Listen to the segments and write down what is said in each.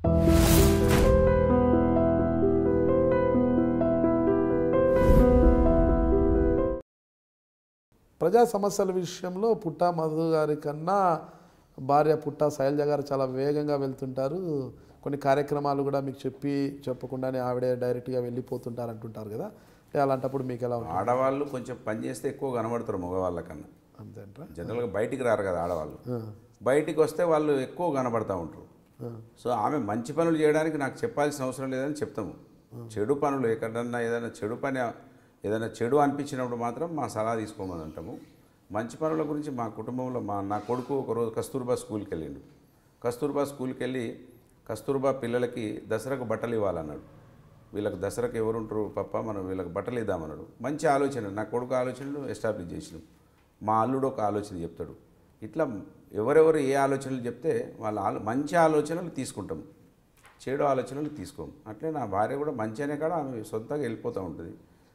ప్రజా సమస్యల విషయంలో పుట్టా మధు గారి కన్నా భార్య పుట్టా శైలజ గారు చాలా వేగంగా వెళ్తుంటారు కొన్ని కార్యక్రమాలు కూడా మీకు చెప్పి చెప్పకుండానే ఆవిడే డైరెక్ట్గా వెళ్ళిపోతుంటారు అంటుంటారు కదా అంటే అలాంటప్పుడు మీకు ఎలా ఉంటుంది ఆడవాళ్ళు కొంచెం పని చేస్తే ఎక్కువ కనబడతారు మగవాళ్ళ కన్నా అంతే అంటారా జనరల్గా బయటికి రారు కదా ఆడవాళ్ళు బయటికి వస్తే వాళ్ళు ఎక్కువ కనబడతా ఉంటారు సో ఆమె మంచి పనులు చేయడానికి నాకు చెప్పాల్సిన అవసరం లేదని చెప్తాము చెడు పనులు ఎక్కడన్నా ఏదైనా చెడు పని ఏదైనా చెడు అనిపించినప్పుడు మాత్రం మా సలహా తీసుకోమని అంటాము మంచి పనుల గురించి మా కుటుంబంలో మా నా కొడుకు ఒకరోజు కస్తూర్బా స్కూల్కి వెళ్ళిండు కస్తూర్బా స్కూల్కి వెళ్ళి కస్తూర్బా పిల్లలకి దసరాకు బట్టలు ఇవ్వాలన్నాడు వీళ్ళకి దసరాకు ఎవరు ఉంటారు పప్ప మనం వీళ్ళకి బట్టలు ఇద్దామన్నాడు మంచి ఆలోచన నా కొడుకు ఆలోచనలు ఎస్టాబ్లిష్ చేసినాం మా అల్లుడు ఒక ఆలోచన చెప్తాడు ఇట్లా ఎవరెవరు ఏ ఆలోచనలు చెప్తే వాళ్ళ ఆలో మంచి ఆలోచనలు తీసుకుంటాం చెడు ఆలోచనలు తీసుకోం అట్లే నా భార్య కూడా మంచి అనే కాడ ఆమె సొంతంగా వెళ్ళిపోతూ ఉంటుంది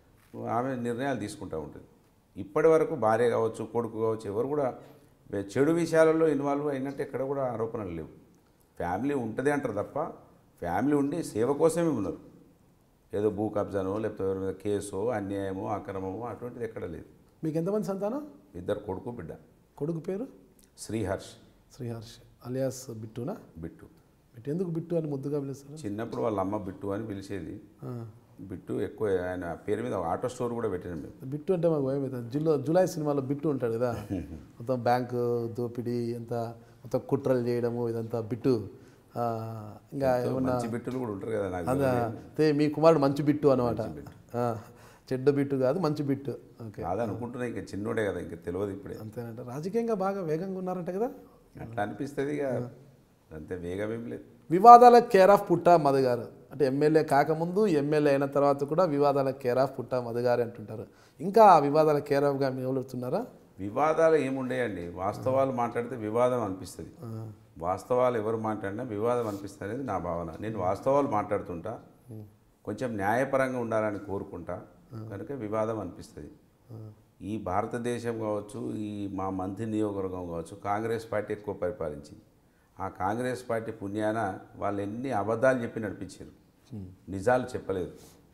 ఆమె నిర్ణయాలు తీసుకుంటూ ఉంటుంది ఇప్పటి వరకు భార్య కావచ్చు కొడుకు కావచ్చు ఎవరు కూడా వే- చెడు విషయాలలో ఇన్వాల్వ్ అయినట్టు ఎక్కడ కూడా ఆరోపణలు లేవు ఫ్యామిలీ ఉంటుంది అంటారు తప్ప ఫ్యామిలీ ఉండి సేవ కోసమే ఉన్నారు ఏదో భూ కబ్జానో లేకపోతే ఎవరి మీద కేసో అన్యాయమో అక్రమమో అటువంటిది ఎక్కడ లేదు మీకు ఎంతమంది సంతానం ఇద్దరు కొడుకు బిడ్డ కొడుకు పేరు శ్రీహర్ష్ శ్రీహర్ష్ అలియాస్ బిట్టునా బిట్టు బిట్టు ఎందుకు బిట్టు అని ముద్దుగా పిలుస్తారు చిన్నప్పుడు వాళ్ళ అమ్మ బిట్టు అని పిలిచేది బిట్టు ఎక్కువ ఆయన పేరు మీద ఒక ఆటో స్టోర్ కూడా పెట్టినాం మేము బిట్టు అంటే మాకు భయం అవుతుంది జులో జులై సినిమాలో బిట్టు ఉంటాడు కదా మొత్తం బ్యాంకు దోపిడీ ఎంత మొత్తం కుట్రలు చేయడము ఇదంతా బిట్టు ఆ, ఇంకా ఏమన్నా మంచి బిట్టులు కూడా ఉంటారు కదా నాకు అదే తే మీ కుమారుడు మంచి బిట్టు అనమాట ఆ, చెడ్డ బిట్టు కాదు మంచి బిట్టు ఓకే కాదనుకుంటున్నా ఇంకా చిన్నోడే కదా ఇంకా తెలియదు ఇప్పుడే అంతేనంట రాజకీయంగా బాగా వేగంగా ఉన్నారంట కదా అట్లా అనిపిస్తుంది ఇక అంతే వేగం ఏం లేదు వివాదాల కేర్ ఆఫ్ పుట్టా మధు గారు అంటే ఎమ్మెల్యే కాకముందు ఎమ్మెల్యే అయిన తర్వాత కూడా వివాదాల కేర్ ఆఫ్ పుట్టా మధు గారు అంటుంటారు ఇంకా ఆ వివాదాల కేర్ ఆఫ్గా మిగులుతున్నారా వివాదాలు ఏముండేయండి వాస్తవాలు మాట్లాడితే వివాదం అనిపిస్తుంది వాస్తవాలు ఎవరు మాట్లాడినా వివాదం అనిపిస్తుంది అనేది నా భావన నేను వాస్తవాలు మాట్లాడుతుంటా కొంచెం న్యాయపరంగా ఉండాలని కోరుకుంటా కనుక వివాదం అనిపిస్తుంది ఈ భారతదేశం కావచ్చు ఈ మా మంత్రి నియోజకవర్గం కావచ్చు కాంగ్రెస్ పార్టీ ఎక్కువ పరిపాలించింది ఆ కాంగ్రెస్ పార్టీ పుణ్యాన వాళ్ళు ఎన్ని అబద్ధాలు చెప్పి నడిపించారు నిజాలు చెప్పలేదు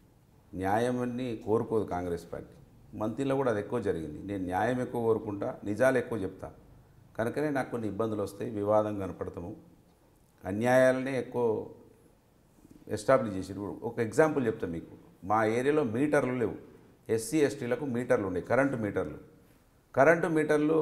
న్యాయాన్ని కోరుకోదు కాంగ్రెస్ పార్టీ మంత్రిలో కూడా అది ఎక్కువ జరిగింది నేను న్యాయం ఎక్కువ కోరుకుంటా నిజాలు ఎక్కువ చెప్తా కనుకనే నాకు కొన్ని ఇబ్బందులు వస్తాయి వివాదం కనపడతాము అన్యాయాలనే ఎక్కువ ఎస్టాబ్లిష్ చేసి ఒక ఎగ్జాంపుల్ చెప్తా మీకు మా ఏరియాలో మీటర్లు లేవు ఎస్సీ ఎస్టీలకు మీటర్లు ఉన్నాయి కరెంటు మీటర్లు కరెంటు మీటర్లు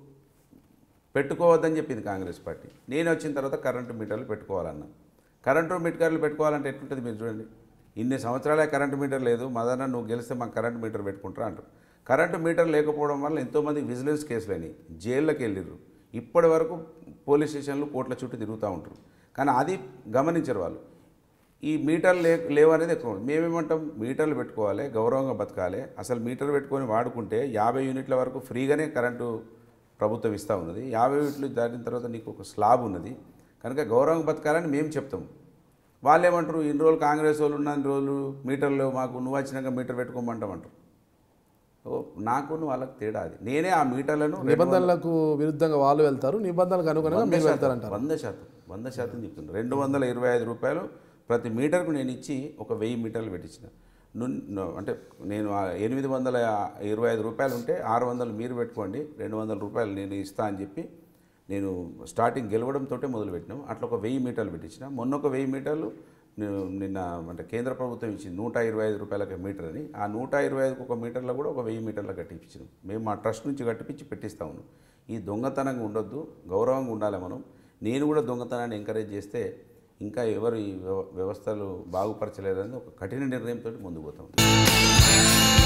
పెట్టుకోవద్దని చెప్పింది కాంగ్రెస్ పార్టీ నేను వచ్చిన తర్వాత కరెంటు మీటర్లు పెట్టుకోవాలన్నా కరెంటు మీటర్లు పెట్టుకోవాలంటే ఎట్లుంటుంది మీరు చూడండి ఇన్ని సంవత్సరాలే కరెంటు మీటర్ లేదు మదన నువ్వు గెలిస్తే మాకు కరెంటు మీటర్ పెట్టుకుంటారా అంటారు కరెంటు మీటర్ లేకపోవడం వల్ల ఎంతోమంది విజిలెన్స్ కేసులు అయినాయి జైళ్ళకి వెళ్ళిర్రు ఇప్పటి వరకు పోలీస్ స్టేషన్లు కోట్ల చుట్టూ తిరుగుతూ ఉంటారు కానీ అది గమనించరు వాళ్ళు ఈ మీటర్లు లే లేవనేది ఎక్కువ మేమేమంటాం మీటర్లు పెట్టుకోవాలి గౌరవంగా బతకాలి అసలు మీటర్ పెట్టుకొని వాడుకుంటే యాభై యూనిట్ల వరకు ఫ్రీగానే కరెంటు ప్రభుత్వం ఇస్తూ ఉన్నది యాభై యూనిట్లు దాటిన తర్వాత నీకు ఒక స్లాబ్ ఉన్నది కనుక గౌరవంగా బతకాలని మేము చెప్తాం వాళ్ళు ఏమంటారు ఇన్ని రోజులు కాంగ్రెస్ వాళ్ళు ఉన్న ఇన్ని రోజులు మీటర్లు మాకు నువ్వు వచ్చినాక మీటర్ పెట్టుకోమంటామంటారు ఓ నాకు వాళ్ళకి తేడా అది నేనే ఆ మీటర్లను రెండు నిబంధనలకు విరుద్ధంగా వాళ్ళు వెళ్తారు నిబంధనలకు అనుగుణంగా వంద మీరు శాతం, వెళ్తారంటారు వంద శాతం వంద శాతం చెప్తున్నా రెండు వందల ఇరవై ఐదు రూపాయలు ప్రతి మీటర్కు నేను ఇచ్చి ఒక వెయ్యి మీటర్లు పెట్టించిన నున్- ను- అంటే నేను ఆ ఎనిమిది వందల ఇరవై ఐదు రూపాయలు ఉంటే ఆరు వందలు మీరు పెట్టుకోండి రెండు వందల రూపాయలు నేను ఇస్తా అని చెప్పి నేను స్టార్టింగ్ గెలవడంతో మొదలుపెట్టినాం అట్లా ఒక వెయ్యి మీటర్లు పెట్టించిన మొన్న ఒక వెయ్యి మీటర్లు నేను నిన్న అంటే కేంద్ర ప్రభుత్వం ఇచ్చింది నూట ఇరవై ఐదు రూపాయలకి మీటర్ అని ఆ నూట ఇరవై ఐదుకి ఒక మీటర్లో కూడా ఒక వెయ్యి మీటర్లు కట్టించినాం మేము మా ట్రస్ట్ నుంచి కట్టిపించి పెట్టిస్తా ఉన్నాం ఈ దొంగతనంగా ఉండొద్దు గౌరవంగా ఉండాలి మనం నేను కూడా దొంగతనాన్ని ఎంకరేజ్ చేస్తే ఇంకా ఎవరు ఈ వ్యవ- వ్యవస్థలు బాగుపరచలేదని ఒక కఠిన నిర్ణయంతో ముందుకు పోతాం